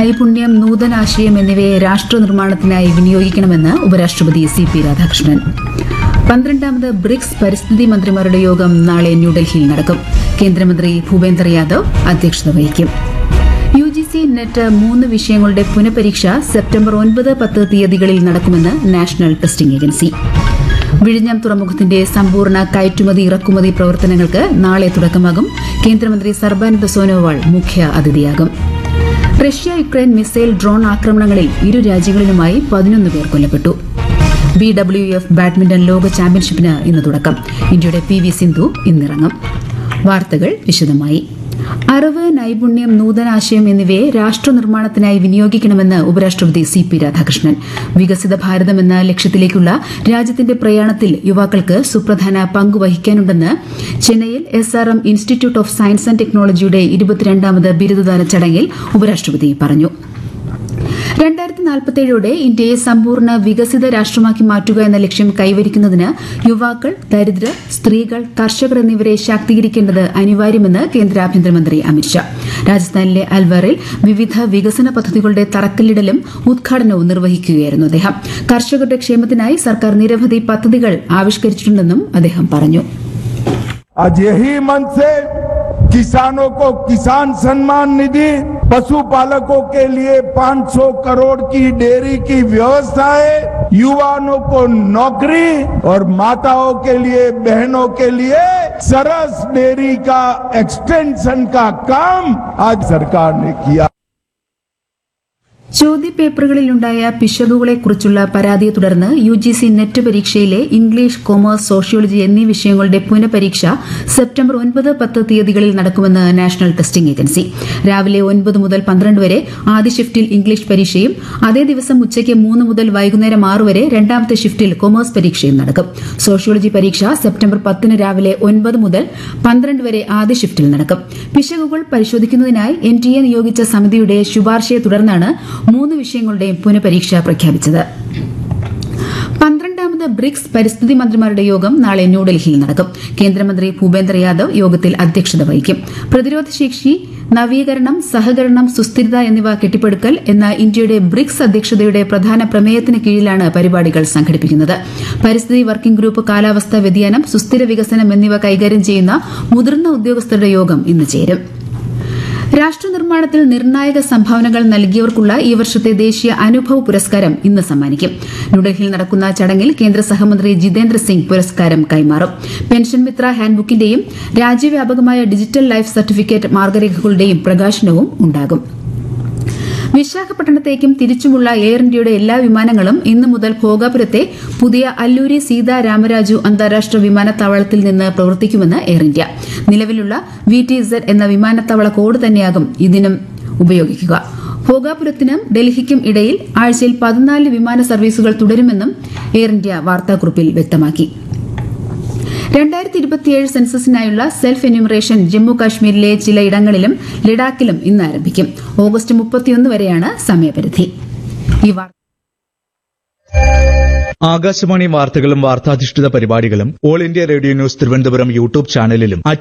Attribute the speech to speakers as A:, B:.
A: നൈപുണ്യം നൂതനാശയം എന്നിവയെ രാഷ്ട്ര നിർമ്മാണത്തിനായി വിനിയോഗിക്കണമെന്ന് ഉപരാഷ്ട്രപതി സി പി രാധാകൃഷ്ണൻ പന്ത്രണ്ടാമത് ബ്രിക്സ് പരിസ്ഥിതി മന്ത്രിമാരുടെ യോഗം നാളെ ന്യൂഡൽഹിയിൽ നടക്കും കേന്ദ്രമന്ത്രി ഭൂപേന്ദർ യാദവ് അധ്യക്ഷത വഹിക്കും യു ജി സി നെറ്റ് മൂന്ന് വിഷയങ്ങളുടെ പുനഃപരീക്ഷ സെപ്റ്റംബർ ഒൻപത് പത്ത് തീയതികളിൽ നടക്കുമെന്ന് നാഷണൽ ടെസ്റ്റിംഗ് ഏജൻസി വിഴിഞ്ഞം തുറമുഖത്തിന്റെ സമ്പൂർണ്ണ കയറ്റുമതി ഇറക്കുമതി പ്രവർത്തനങ്ങൾക്ക് നാളെ തുടക്കമാകും കേന്ദ്രമന്ത്രി സർബാനന്ദ സോനോവാൾ മുഖ്യ അതിഥിയാകും റഷ്യ യുക്രൈൻ മിസൈൽ ഡ്രോൺ ആക്രമണങ്ങളിൽ ഇരു രാജ്യങ്ങളിലുമായി പതിനൊന്ന് പേർ കൊല്ലപ്പെട്ടു ബി ഡബ്ല്യു എഫ് ബാഡ്മിന്റൺ ലോക ചാമ്പ്യൻഷിപ്പിന് ഇന്ന് തുടക്കം ഇന്ത്യയുടെ പി വി സിന്ധു ഇന്നിറങ്ങും വാർത്തകൾ വിശദമായി അറിവ് നൈപുണ്യം നൂതനാശയം എന്നിവയെ രാഷ്ട്ര നിർമ്മാണത്തിനായി വിനിയോഗിക്കണമെന്ന് ഉപരാഷ്ട്രപതി സി പി രാധാകൃഷ്ണൻ വികസിത ഭാരതം എന്ന ലക്ഷ്യത്തിലേക്കുള്ള രാജ്യത്തിന്റെ പ്രയാണത്തിൽ യുവാക്കൾക്ക് സുപ്രധാന പങ്ക് വഹിക്കാനുണ്ടെന്ന് ചെന്നൈയിൽ S R M institute of science and ടെക്നോളജിയുടെ ഇരുപത്തിരണ്ടാമത് ബിരുദദാന ചടങ്ങിൽ ഉപരാഷ്ട്രപതി പറഞ്ഞു രണ്ടായിരത്തി നാൽപ്പത്തേഴോടെ ഇന്ത്യയെ സമ്പൂർണ്ണ വികസിത രാഷ്ട്രമാക്കി മാറ്റുക എന്ന ലക്ഷ്യം കൈവരിക്കുന്നതിന് യുവാക്കൾ ദരിദ്രർ സ്ത്രീകൾ കർഷകർ എന്നിവരെ ശാക്തീകരിക്കേണ്ടത് അനിവാര്യമെന്ന് കേന്ദ്ര ആഭ്യന്തരമന്ത്രി അമിത്ഷാ രാജസ്ഥാനിലെ അൽവറിൽ വിവിധ വികസന പദ്ധതികളുടെ തറക്കല്ലിടലും ഉദ്ഘാടനവും നിർവഹിക്കുകയായിരുന്നു അദ്ദേഹം കർഷകരുടെ ക്ഷേമത്തിനായി സർക്കാർ നിരവധി പദ്ധതികൾ ആവിഷ്കരിച്ചിട്ടുണ്ടെന്നും അദ്ദേഹം പറഞ്ഞു
B: आज यही मन से किसानों को किसान सम्मान निधि पशुपालकों के लिए 500 करोड़ की डेयरी की व्यवस्था है युवाओं को नौकरी और माताओं के लिए बहनों के लिए सरस डेयरी का एक्सटेंशन का काम आज सरकार ने किया
A: ചോദ്യപേപ്പറുകളിലുണ്ടായ പിശകുകളെക്കുറിച്ചുള്ള പരാതിയെ തുടർന്ന് യു ജി സി നെറ്റ് പരീക്ഷയിലെ ഇംഗ്ലീഷ് കൊമേഴ്സ് സോഷ്യോളജി എന്നീ വിഷയങ്ങളുടെ പുനഃപരീക്ഷ സെപ്റ്റംബർ ഒൻപത് പത്ത് തീയതികളിൽ നടക്കുമെന്ന് നാഷണൽ ടെസ്റ്റിംഗ് ഏജൻസി രാവിലെ ഒൻപത് മുതൽ പന്ത്രണ്ട് വരെ ആദ്യ ഷിഫ്റ്റിൽ ഇംഗ്ലീഷ് പരീക്ഷയും അതേ ദിവസം ഉച്ചയ്ക്ക് മൂന്ന് മുതൽ വൈകുന്നേരം ആറ് വരെ രണ്ടാമത്തെ ഷിഫ്റ്റിൽ കൊമേഴ്സ് പരീക്ഷയും നടക്കും സോഷ്യോളജി പരീക്ഷ സെപ്റ്റംബർ പത്തിന് രാവിലെ ഒൻപത് മുതൽ പന്ത്രണ്ട് വരെ ആദ്യ ഷിഫ്റ്റിൽ നടക്കും പിശകുകൾ പരിശോധിക്കുന്നതിനായി എൻ ടി എ നിയോഗിച്ച സമിതിയുടെ ശുപാർശയെ തുടർന്നാണ് മൂന്ന് വിഷയങ്ങളുടെയും പുനഃപരീക്ഷ പ്രഖ്യാപിച്ചത് പന്ത്രണ്ടാമത് ബ്രിക്സ് പരിസ്ഥിതി മന്ത്രിമാരുടെ യോഗം നാളെ ന്യൂഡൽഹിയിൽ നടക്കും കേന്ദ്രമന്ത്രി ഭൂപേന്ദ്ര യാദവ് യോഗത്തിൽ അധ്യക്ഷത വഹിക്കും പ്രതിരോധശേഷി നവീകരണം സഹകരണം സുസ്ഥിരത എന്നിവ കെട്ടിപ്പടുക്കൽ എന്ന ഇന്ത്യയുടെ ബ്രിക്സ് അധ്യക്ഷതയുടെ പ്രധാന പ്രമേയത്തിന് കീഴിലാണ് പരിപാടികൾ സംഘടിപ്പിക്കുന്നത് പരിസ്ഥിതി വർക്കിംഗ് ഗ്രൂപ്പ് കാലാവസ്ഥാ വ്യതിയാനം സുസ്ഥിര വികസനം എന്നിവ കൈകാര്യം ചെയ്യുന്ന മുതിർന്ന ഉദ്യോഗസ്ഥരുടെ യോഗം ഇന്ന് ചേരും രാഷ്ട്ര നിർമ്മാണത്തിൽ നിർണായക സംഭാവനകൾ നൽകിയവർക്കുള്ള ഈ വർഷത്തെ ദേശീയ അനുഭവ് പുരസ്കാരം ഇന്ന് സമ്മാനിക്കും ന്യൂഡൽഹിയിൽ നടക്കുന്ന ചടങ്ങിൽ കേന്ദ്ര സഹമന്ത്രി ജിതേന്ദ്ര സിംഗ് പുരസ്കാരം കൈമാറും പെൻഷൻ മിത്ര ഹാൻഡ്ബുക്കിന്റെയും രാജ്യവ്യാപകമായ ഡിജിറ്റൽ ലൈഫ് സർട്ടിഫിക്കറ്റ് മാർഗരേഖകളുടെയും പ്രകാശനവും ഉണ്ടാകും വിശാഖപട്ടണത്തേക്കും തിരിച്ചുമുള്ള എയർ ഇന്ത്യയുടെ എല്ലാ വിമാനങ്ങളും ഇന്നു മുതൽ ഭോഗാപുരത്തെ പുതിയ അല്ലൂരി സീതാ രാമരാജു അന്താരാഷ്ട്ര വിമാനത്താവളത്തിൽ നിന്ന് പ്രവർത്തിക്കുമെന്ന് എയർ ഇന്ത്യ നിലവിലുള്ള വി ടി സെഡ് എന്ന വിമാനത്താവള കോഡ് തന്നെയാകും ഇതിനും ഉപയോഗിക്കുക ഭോഗാപുരത്തിനും ഡൽഹിക്കും ഇടയിൽ ആഴ്ചയിൽ പതിനാല് വിമാന സർവീസുകൾ തുടരുമെന്നും എയർ ഇന്ത്യ വാർത്താക്കുറിപ്പിൽ വ്യക്തമാക്കി രണ്ടായിരത്തി ഇരുപത്തിയേഴ് സെൻസസിനായുള്ള സെൽഫ് എന്യൂമറേഷൻ ജമ്മു കാശ്മീരിലെ ചിലയിടങ്ങളിലും ലഡാക്കിലും ഇന്ന് ആരംഭിക്കും ഓഗസ്റ്റ് മുപ്പത്തിയൊന്ന് വരെയാണ് സമയപരിധി ഈ വാർത്ത
C: ആകാശവാണി വാർത്തകളും വാർത്താധിഷ്ഠിത പരിപാടികളും all India radio news Thiruvananthapuram YouTube ചാനലിലും